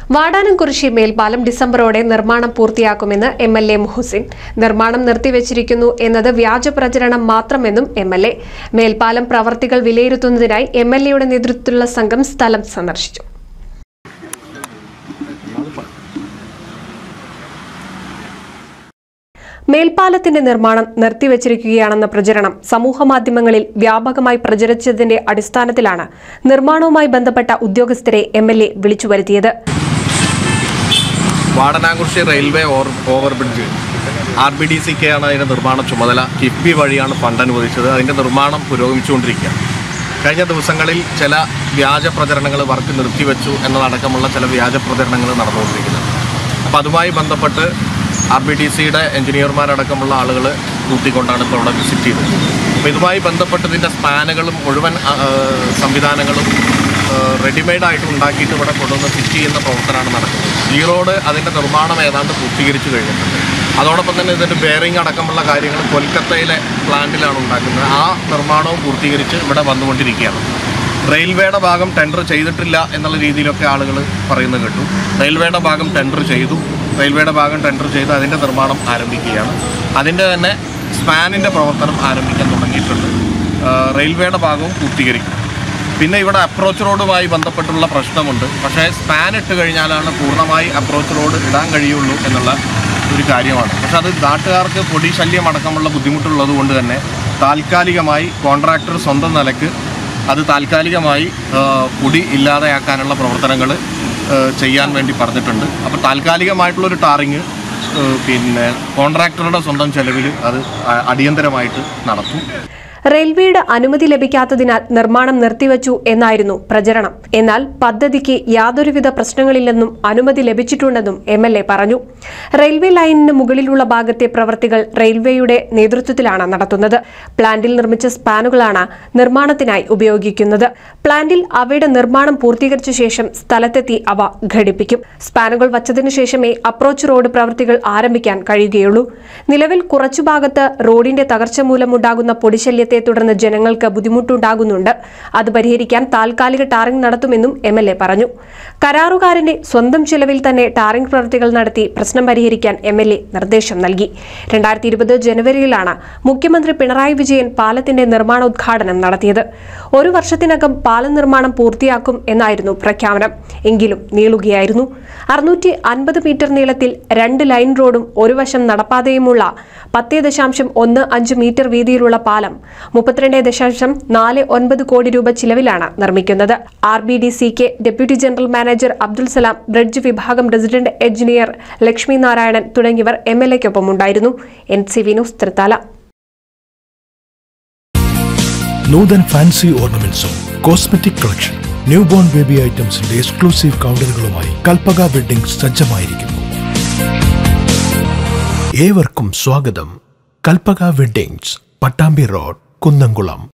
വാടാനംകുറിശി മേൽപ്പാലം ഡിസംബറോടെ നിർമ്മാണം പൂർത്തിയാക്കുമെന്ന് എം എൽ എ മുഹസിൻ നിർമ്മാണം നിർത്തിവച്ചിരിക്കുന്നു എന്നത് വ്യാജ പ്രചരണം മാത്രമെന്നും എം എൽ എ മേൽപ്പാലം പ്രവർത്തികൾ വിലയിരുത്തുന്നതിനായി എം എൽ എയുടെ നേതൃത്വത്തിലുള്ള സംഘം സ്ഥലം സന്ദർശിച്ചു മേൽപ്പാലത്തിന്റെ നിർമ്മാണം നിർത്തിവച്ചിരിക്കുകയാണെന്ന പ്രചരണം സമൂഹമാധ്യമങ്ങളിൽ വ്യാപകമായി പ്രചരിച്ചതിന്റെ അടിസ്ഥാനത്തിലാണ് നിർമ്മാണവുമായി ബന്ധപ്പെട്ട ഉദ്യോഗസ്ഥരെ എം എൽ എ വിളിച്ചു വരുത്തിയത് Vadanakurissi railway over over bridge R B D സിക്കാണ് അതിൻ്റെ നിർമ്മാണ ചുമതല കിഫ്ബി വഴിയാണ് ഫണ്ട് അനുവദിച്ചത് അതിൻ്റെ നിർമ്മാണം പുരോഗമിച്ചുകൊണ്ടിരിക്കുകയാണ് കഴിഞ്ഞ ദിവസങ്ങളിൽ ചില വ്യാജ പ്രചരണങ്ങൾ വർക്ക് നിർത്തിവെച്ചു എന്നതടക്കമുള്ള ചില വ്യാജ പ്രചരണങ്ങൾ നടന്നുകൊണ്ടിരിക്കുന്നത് അപ്പോൾ അതുമായി ബന്ധപ്പെട്ട് ആർ ബി ഡി സിയുടെ എഞ്ചിനീയർമാരടക്കമുള്ള ആളുകൾ കൂട്ടിക്കൊണ്ടാണ് ഇപ്പോൾ അവിടെ വിസിറ്റ് ചെയ്തത് അപ്പോൾ ഇതുമായി ബന്ധപ്പെട്ട് ഇതിൻ്റെ സ്പാനുകളും മുഴുവൻ ആ, ആ, സംവിധാനങ്ങളും റെഡിമെയ്ഡ് ആയിട്ട് ഉണ്ടാക്കിയിട്ട് ഇവിടെ കൊണ്ടുവന്ന് ഫിറ്റ് ചെയ്യുന്ന പ്രവർത്തനമാണ് നടക്കുന്നത് ഈ റോഡ് അതിൻ്റെ നിർമ്മാണം ഏതാണ്ട് പൂർത്തീകരിച്ചു കഴിഞ്ഞിട്ടുണ്ട് അതോടൊപ്പം തന്നെ ഇതിൻ്റെ ബെയറിംഗ് അടക്കമുള്ള കാര്യങ്ങൾ കൊൽക്കത്തയിലെ പ്ലാന്റിലാണ് ഉണ്ടാക്കുന്നത് ആ നിർമ്മാണവും പൂർത്തീകരിച്ച് ഇവിടെ വന്നുകൊണ്ടിരിക്കുകയാണ് റെയിൽവേയുടെ ഭാഗം ടെൻഡർ ചെയ്തിട്ടില്ല എന്നുള്ള രീതിയിലൊക്കെ ആളുകൾ പറയുന്നത് കേട്ടു റെയിൽവേയുടെ ഭാഗം ടെൻഡർ ചെയ്തു റെയിൽവേയുടെ ഭാഗം ടെൻഡർ ചെയ്ത് അതിൻ്റെ നിർമ്മാണം ആരംഭിക്കുകയാണ് അതിൻ്റെ തന്നെ സ്പാനിൻ്റെ പ്രവർത്തനം ആരംഭിക്കാൻ തുടങ്ങിയിട്ടുണ്ട് ആ, റെയിൽവേയുടെ ഭാഗവും പൂർത്തീകരിക്കും പിന്നെ ഇവിടെ അപ്രോച്ച് റോഡുമായി ബന്ധപ്പെട്ടുള്ള പ്രശ്നമുണ്ട് പക്ഷേ സ്പാൻ ഇട്ട് കഴിഞ്ഞാലാണ് പൂർണ്ണമായി അപ്രോച്ച് റോഡ് ഇടാൻ കഴിയുള്ളൂ എന്നുള്ള ഒരു കാര്യമാണ് പക്ഷെ അത് നാട്ടുകാർക്ക് പൊടി ശല്യം അടക്കമുള്ള ബുദ്ധിമുട്ടുള്ളത് കൊണ്ട് തന്നെ താൽക്കാലികമായി കോൺട്രാക്ടർ സ്വന്തം നിലക്ക് അത് താൽക്കാലികമായി ആ, പൊടി ഇല്ലാതെയാക്കാനുള്ള പ്രവർത്തനങ്ങൾ ചെയ്യാൻ വേണ്ടി പറഞ്ഞിട്ടുണ്ട് അപ്പോൾ താൽക്കാലികമായിട്ടുള്ളൊരു ടാറിങ് പിന്നെ കോൺട്രാക്ടറുടെ സ്വന്തം ചെലവിൽ അത് അ- അടിയന്തരമായിട്ട് നടത്തും റെയിൽവേയുടെ അനുമതി ലഭിക്കാത്തതിനാൽ നിർമ്മാണം നിർത്തിവച്ചു എന്നായിരുന്നു പ്രചരണം എന്നാൽ പദ്ധതിക്ക് യാതൊരുവിധ പ്രശ്നങ്ങളില്ലെന്നും അനുമതി ലഭിച്ചിട്ടുണ്ടെന്നും എം എൽ എ പറഞ്ഞു റെയിൽവേ ലൈനിന് മുകളിലുള്ള ഭാഗത്തെ പ്രവർത്തികൾ റെയിൽവേയുടെ നേതൃത്വത്തിലാണ് നടത്തുന്നത് പ്ലാന്റിൽ നിർമ്മിച്ച സ്പാനുകളാണ് നിർമ്മാണത്തിനായി ഉപയോഗിക്കുന്നത് പ്ലാന്റിൽ അവയുടെ നിർമ്മാണം പൂർത്തീകരിച്ച ശേഷം സ്ഥലത്തെത്തി അവ ഘടിപ്പിക്കും സ്പാനുകൾ വച്ചതിനു ശേഷമേ അപ്രോച്ച് റോഡ് പ്രവൃത്തികൾ ആരംഭിക്കാൻ കഴിയുകയുള്ളൂ നിലവിൽ കുറച്ചു ഭാഗത്ത് റോഡിന്റെ തകർച്ച മൂലമുണ്ടാകുന്ന പൊടിശല്യത്തെ തുടർന്ന് ജനങ്ങൾക്ക് ബുദ്ധിമുട്ടുണ്ടാകുന്നുണ്ട് അത് പരിഹരിക്കാൻ താൽക്കാലിക ടാറിംഗ് നടത്തുമെന്നും എം എൽ എ പറഞ്ഞു കരാറുകാരന്റെ സ്വന്തം ചെലവിൽ തന്നെ ടാറിംഗ് പ്രവൃത്തികൾ നടത്തി പ്രശ്നം പരിഹരിക്കാൻ എം എൽ എ നിർദ്ദേശം നൽകി രണ്ടായിരത്തി ഇരുപത് ജനുവരിയിലാണ് മുഖ്യമന്ത്രി പിണറായി വിജയൻ പാലത്തിന്റെ നിർമ്മാണോദ്ഘാടനം നടത്തിയത് ഒരു വർഷത്തിനകം പാലം നിർമ്മാണം പൂർത്തിയാക്കും എന്നായിരുന്നു പ്രഖ്യാപനം എങ്കിലും നീളുകയായിരുന്നു അറുന്നൂറ്റി അൻപത് മീറ്റർ നീളത്തിൽ രണ്ട് ലൈൻ റോഡും ഒരു വശം നടപ്പാതയുമുള്ള പത്തേ ദശാംശം ഒന്ന് അഞ്ച് മീറ്റർ വീതിയിലുള്ള പാലം മുപ്പത്തിരണ്ട് ദശാംശം നാല് ഒൻപത് കോടി രൂപ ചിലവിലാണ് നിർമ്മിക്കുന്നത് R B D C K deputy general manager Abdul Salam bridge വിഭാഗം റെസിഡന്റ് എഞ്ചിനീയർ ലക്ഷ്മി നാരായണൻ തുടങ്ങിയവർ എം എൽ എക്കൊപ്പം ഉണ്ടായിരുന്നു N C Vinos Thrithala Noothan fancy ഓർണമെന്റ്സും cosmetic collection new born baby ഐറ്റംസിന്റെ എക്സ്ക്ലൂസീവ് കൗണ്ടറുകളുമായി കൽപ്പക വെഡിംഗ് സജ്ജമായിരിക്കുന്നു ഏവർക്കും സ്വാഗതം കൽപ്പക വെഡിങ്സ് പട്ടാമ്പി റോഡ് കുന്നംകുളം